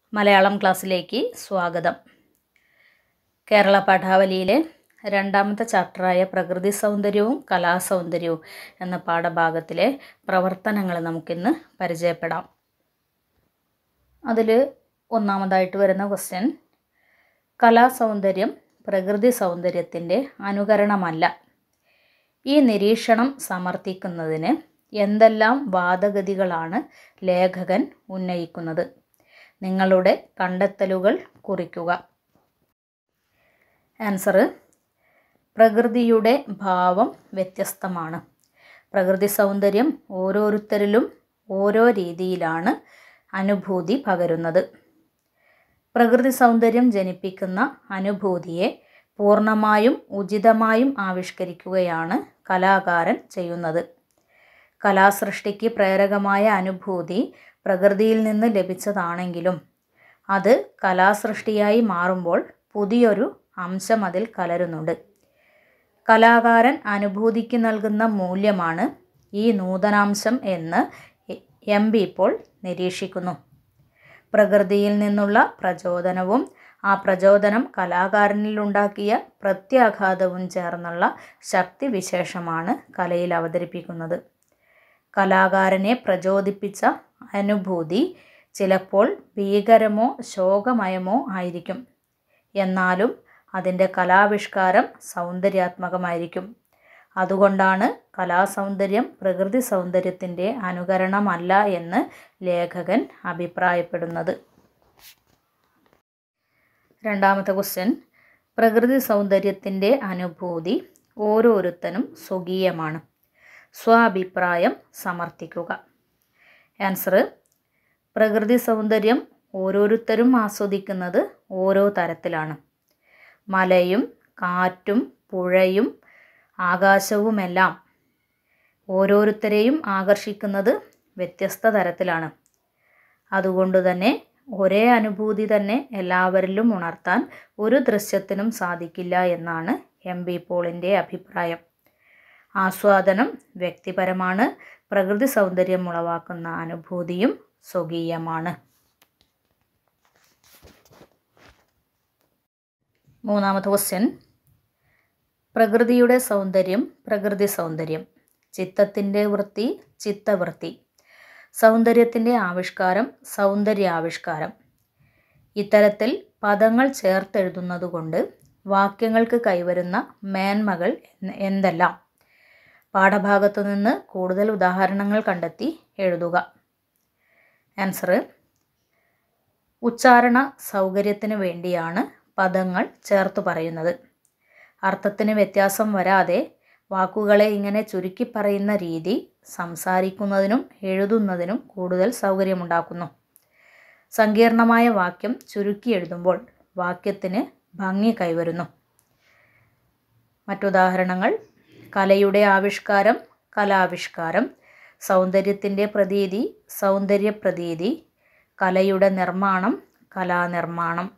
മലയാളം ക്ലാസ്സിലേക്ക് സ്വാഗതം കേരള പാഠാവലിയിലെ രണ്ടാമത്തെ ചാപ്റ്ററായ പ്രകൃതി സൗന്ദര്യവും കലാസൗന്ദര്യവും എന്ന പാഠഭാഗത്തിലെ പ്രവർത്തനങ്ങൾ നമുക്കിന്ന് പരിചയപ്പെടാം അതിൽ ഒന്നാമതായിട്ട് വരുന്ന ക്വസ്റ്റ്യൻ കലാസൗന്ദര്യം പ്രകൃതി സൗന്ദര്യത്തിൻ്റെ അനുകരണമല്ല ഈ നിരീക്ഷണം സമർത്ഥിക്കുന്നതിന് എന്തെല്ലാം വാദഗതികളാണ് ലേഖകൻ ഉന്നയിക്കുന്നത് നിങ്ങളുടെ കണ്ടെത്തലുകൾ കുറിക്കുക ആൻസർ പ്രകൃതിയുടെ ഭാവം വ്യത്യസ്തമാണ് പ്രകൃതി സൗന്ദര്യം ഓരോരുത്തരിലും ഓരോ രീതിയിലാണ് അനുഭൂതി പകരുന്നത് പ്രകൃതി സൗന്ദര്യം ജനിപ്പിക്കുന്ന അനുഭൂതിയെ പൂർണ്ണമായും ഉചിതമായും ആവിഷ്കരിക്കുകയാണ് കലാകാരൻ ചെയ്യുന്നത് കലാസൃഷ്ടിക്ക് പ്രേരകമായ അനുഭൂതി പ്രകൃതിയിൽ നിന്ന് ലഭിച്ചതാണെങ്കിലും അത് കലാസൃഷ്ടിയായി മാറുമ്പോൾ പുതിയൊരു അംശം അതിൽ കലരുന്നുണ്ട് കലാകാരൻ അനുഭൂതിക്ക് നൽകുന്ന മൂല്യമാണ് ഈ നൂതനാംശം എന്ന് എം ബി ഇപ്പോൾ നിരീക്ഷിക്കുന്നു പ്രകൃതിയിൽ നിന്നുള്ള പ്രചോദനവും ആ പ്രചോദനം കലാകാരനിലുണ്ടാക്കിയ പ്രത്യാഘാതവും ചേർന്നുള്ള ശക്തിവിശേഷമാണ് കലയിൽ അവതരിപ്പിക്കുന്നത് കലാകാരനെ പ്രചോദിപ്പിച്ച അനുഭൂതി ചിലപ്പോൾ ഭീകരമോ ശോകമയമോ ആയിരിക്കും എന്നാലും അതിൻ്റെ കലാവിഷ്കാരം സൗന്ദര്യാത്മകമായിരിക്കും അതുകൊണ്ടാണ് കലാസൗന്ദര്യം പ്രകൃതി സൗന്ദര്യത്തിൻ്റെ അനുകരണമല്ല എന്ന് ലേഖകൻ അഭിപ്രായപ്പെടുന്നത് രണ്ടാമത്തെ ക്വസ്റ്റ്യൻ പ്രകൃതി സൗന്ദര്യത്തിൻ്റെ അനുഭൂതി ഓരോരുത്തനും സ്വകീയമാണ് സ്വാഭിപ്രായം സമർത്ഥിക്കുക ആൻസർ പ്രകൃതി സൗന്ദര്യം ഓരോരുത്തരും ആസ്വദിക്കുന്നത് ഓരോ തരത്തിലാണ് മലയും കാറ്റും പുഴയും ആകാശവുമെല്ലാം ഓരോരുത്തരെയും ആകർഷിക്കുന്നത് വ്യത്യസ്ത തരത്തിലാണ് അതുകൊണ്ട് തന്നെ ഒരേ അനുഭൂതി തന്നെ എല്ലാവരിലും ഉണർത്താൻ ഒരു ദൃശ്യത്തിനും സാധിക്കില്ല എന്നാണ് എം ബി പോളിൻ്റെ അഭിപ്രായം ആസ്വാദനം വ്യക്തിപരമാണ് പ്രകൃതി സൗന്ദര്യം ഉളവാക്കുന്ന അനുഭൂതിയും സ്വകീയമാണ് മൂന്നാമത്തെ ക്വസ്റ്റ്യൻ പ്രകൃതിയുടെ സൗന്ദര്യം പ്രകൃതി സൗന്ദര്യം ചിത്തത്തിൻ്റെ വൃത്തി ചിത്തവൃത്തി സൗന്ദര്യത്തിൻ്റെ ആവിഷ്കാരം സൗന്ദര്യാവിഷ്കാരം ഇത്തരത്തിൽ പദങ്ങൾ ചേർത്തെഴുതുന്നതുകൊണ്ട് വാക്യങ്ങൾക്ക് കൈവരുന്ന മേന്മകൾ എന്തെല്ലാം പാഠഭാഗത്തു നിന്ന് കൂടുതൽ ഉദാഹരണങ്ങൾ കണ്ടെത്തി എഴുതുക ആൻസർ ഉച്ചാരണ സൗകര്യത്തിന് വേണ്ടിയാണ് പദങ്ങൾ ചേർത്ത് പറയുന്നത് അർത്ഥത്തിന് വ്യത്യാസം വരാതെ വാക്കുകളെ ഇങ്ങനെ ചുരുക്കി പറയുന്ന രീതി സംസാരിക്കുന്നതിനും എഴുതുന്നതിനും കൂടുതൽ സൗകര്യമുണ്ടാക്കുന്നു സങ്കീർണമായ വാക്യം ചുരുക്കി എഴുതുമ്പോൾ വാക്യത്തിന് ഭംഗി കൈവരുന്നു മറ്റുദാഹരണങ്ങൾ കലയുടെ ആവിഷ്കാരം കലാവിഷ്കാരം സൗന്ദര്യത്തിൻ്റെ പ്രതീതി സൗന്ദര്യപ്രതീതി കലയുടെ നിർമ്മാണം കലാനിർമ്മാണം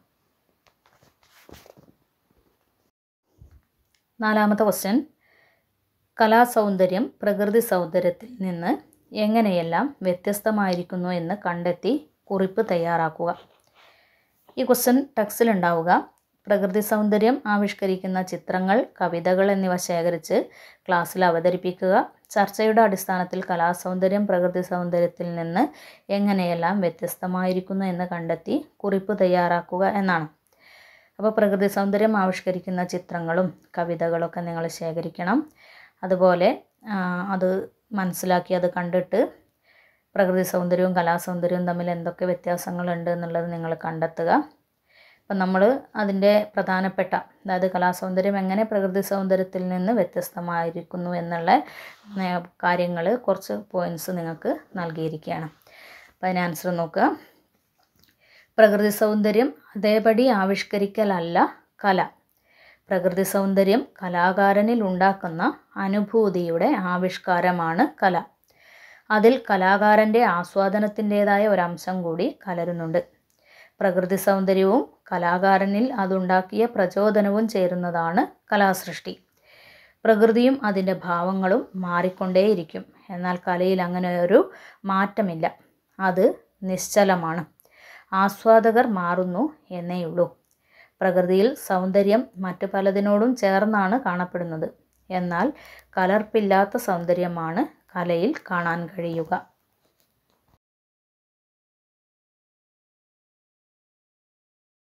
നാലാമത്തെ ക്വസ്റ്റ്യൻ കലാസൗന്ദര്യം പ്രകൃതി സൗന്ദര്യത്തിൽ നിന്ന് എങ്ങനെയെല്ലാം വ്യത്യസ്തമായിരിക്കുന്നു എന്ന് കണ്ടെത്തി കുറിപ്പ് തയ്യാറാക്കുക ഈ ക്വസ്റ്റ്യൻ ടെക്സ്റ്റിലുണ്ടാവുക പ്രകൃതി സൗന്ദര്യം ആവിഷ്കരിക്കുന്ന ചിത്രങ്ങൾ കവിതകൾ എന്നിവ ശേഖരിച്ച് ക്ലാസ്സിൽ അവതരിപ്പിക്കുക ചർച്ചയുടെ അടിസ്ഥാനത്തിൽ കലാസൗന്ദര്യം പ്രകൃതി സൗന്ദര്യത്തിൽ നിന്ന് എങ്ങനെയെല്ലാം വ്യത്യസ്തമായിരിക്കുന്നു എന്ന് കണ്ടെത്തി കുറിപ്പ് തയ്യാറാക്കുക എന്നാണ് അപ്പോൾ പ്രകൃതി സൗന്ദര്യം ആവിഷ്കരിക്കുന്ന ചിത്രങ്ങളും കവിതകളൊക്കെ നിങ്ങൾ ശേഖരിക്കണം അതുപോലെ അത് മനസ്സിലാക്കി അത് കണ്ടിട്ട് പ്രകൃതി സൗന്ദര്യവും കലാസൗന്ദര്യവും തമ്മിൽ എന്തൊക്കെ വ്യത്യാസങ്ങളുണ്ട് എന്നുള്ളത് നിങ്ങൾ കണ്ടെത്തുക അപ്പം നമ്മൾ അതിൻ്റെ പ്രധാനപ്പെട്ട അതായത് കലാസൗന്ദര്യം എങ്ങനെ പ്രകൃതി സൗന്ദര്യത്തിൽ നിന്ന് വ്യത്യസ്തമായിരിക്കുന്നു എന്നുള്ള കാര്യങ്ങൾ കുറച്ച് പോയിൻറ്റ്സ് നിങ്ങൾക്ക് നൽകിയിരിക്കുകയാണ് അപ്പം അതിന് ആൻസർ നോക്കുക പ്രകൃതി സൗന്ദര്യം അതേപടി ആവിഷ്കരിക്കലല്ല കല പ്രകൃതി സൗന്ദര്യം കലാകാരനിൽ ഉണ്ടാക്കുന്ന അനുഭൂതിയുടെ ആവിഷ്കാരമാണ് കല അതിൽ കലാകാരൻ്റെ ആസ്വാദനത്തിൻ്റേതായ ഒരംശം കൂടി കലരുന്നുണ്ട് പ്രകൃതി സൗന്ദര്യവും കലാകാരനിൽ അതുണ്ടാക്കിയ പ്രചോദനവും ചേരുന്നതാണ് കലാസൃഷ്ടി പ്രകൃതിയും അതിൻ്റെ ഭാവങ്ങളും മാറിക്കൊണ്ടേയിരിക്കും എന്നാൽ കലയിൽ അങ്ങനെ ഒരു മാറ്റമില്ല അത് നിശ്ചലമാണ് ആസ്വാദകർ മാറുന്നു എന്നേയുള്ളൂ പ്രകൃതിയിൽ സൗന്ദര്യം മറ്റു പലതിനോടും ചേർന്നാണ് കാണപ്പെടുന്നത് എന്നാൽ കലർപ്പില്ലാത്ത സൗന്ദര്യമാണ് കലയിൽ കാണാൻ കഴിയുക